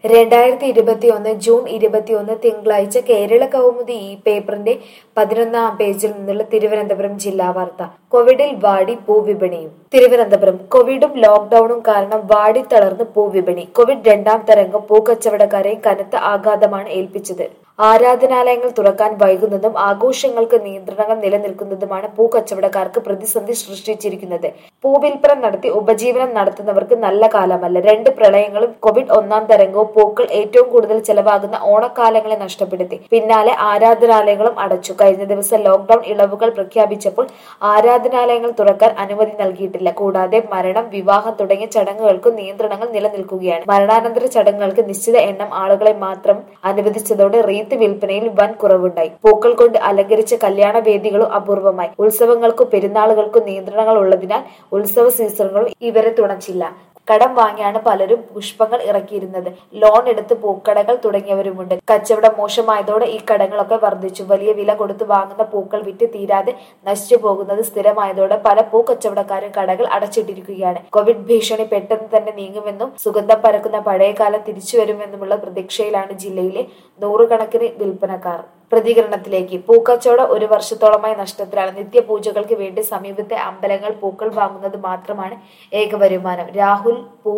രണ്ടായിരത്തി ഇരുപത്തിയൊന്ന് ജൂൺ ഇരുപത്തിയൊന്ന് തിങ്കളാഴ്ച കേരള കൗമുദി ഈ പേപ്പറിന്റെ പതിനൊന്നാം പേജിൽ നിന്നുള്ള തിരുവനന്തപുരം ജില്ലാ വാർത്ത കോവിഡിൽ വാടി പൂവിപണിയും തിരുവനന്തപുരം കോവിഡും ലോക്ഡൌണും കാരണം വാടി തളർന്ന് പൂവിപണി കോവിഡ് രണ്ടാം തരംഗം പൂക്കച്ചവടക്കാരെയും കനത്ത ആഘാതമാണ് ഏൽപ്പിച്ചത് ആരാധനാലയങ്ങൾ തുറക്കാൻ വൈകുന്നതും ആഘോഷങ്ങൾക്ക് നിയന്ത്രണങ്ങൾ നിലനിൽക്കുന്നതുമാണ് പൂക്കച്ചവടക്കാർക്ക് പ്രതിസന്ധി സൃഷ്ടിച്ചിരിക്കുന്നത് പൂവിൽപ്പന നടത്തി ഉപജീവനം നടത്തുന്നവർക്ക് നല്ല കാലമല്ല രണ്ട് പ്രളയങ്ങളും കോവിഡ് ഒന്നാം തരംഗവും പൂക്കൾ ഏറ്റവും കൂടുതൽ ചെലവാകുന്ന ഓണക്കാലങ്ങളെ നഷ്ടപ്പെടുത്തി പിന്നാലെ ആരാധനാലയങ്ങളും അടച്ചു കഴിഞ്ഞ ദിവസം ലോക്ഡൌൺ ഇളവുകൾ പ്രഖ്യാപിച്ചപ്പോൾ ആരാധനാലയങ്ങൾ തുറക്കാൻ അനുമതി നൽകിയിട്ടില്ല കൂടാതെ മരണം വിവാഹം തുടങ്ങിയ ചടങ്ങുകൾക്കും നിയന്ത്രണങ്ങൾ നിലനിൽക്കുകയാണ് മരണാനന്തര ചടങ്ങുകൾക്ക് നിശ്ചിത എണ്ണം ആളുകളെ മാത്രം അനുവദിച്ചതോടെ റീത്ത് വിൽപ്പനയിൽ വൻ കുറവുണ്ടായി പൂക്കൾ കൊണ്ട് അലങ്കരിച്ച കല്യാണ വേദികളും അപൂർവമായി ഉത്സവങ്ങൾക്കും പെരുന്നാളുകൾക്കും നിയന്ത്രണങ്ങൾ ഉള്ളതിനാൽ ഉത്സവ സീസണുകളും ഇവരെ തുണച്ചില്ല കടം വാങ്ങിയാണ് പലരും പുഷ്പങ്ങൾ ഇറക്കിയിരുന്നത് ലോൺ എടുത്ത് പൂക്കടകൾ തുടങ്ങിയവരുമുണ്ട് കച്ചവടം മോശമായതോടെ ഈ കടങ്ങളൊക്കെ വർദ്ധിച്ചു വലിയ വില കൊടുത്ത് വാങ്ങുന്ന പൂക്കൾ വിറ്റ് തീരാതെ നശിച്ചു പോകുന്നത് സ്ഥിരമായതോടെ പല പൂക്കച്ചവടക്കാരും കടകൾ അടച്ചിട്ടിരിക്കുകയാണ് കോവിഡ് ഭീഷണി പെട്ടെന്ന് തന്നെ നീങ്ങുമെന്നും സുഗന്ധം പരക്കുന്ന പഴയകാലം തിരിച്ചു വരുമെന്നുമുള്ള പ്രതീക്ഷയിലാണ് ജില്ലയിലെ നൂറുകണക്കിന് വിൽപ്പനക്കാർ പ്രതികരണത്തിലേക്ക് പൂക്കച്ചവടം ഒരു വർഷത്തോളമായി നഷ്ടത്തിലാണ് നിത്യപൂജകൾക്ക് വേണ്ടി സമീപത്തെ അമ്പലങ്ങൾ പൂക്കൾ വാങ്ങുന്നത് മാത്രമാണ് ഏക വരുമാനം രാഹുൽ പൂ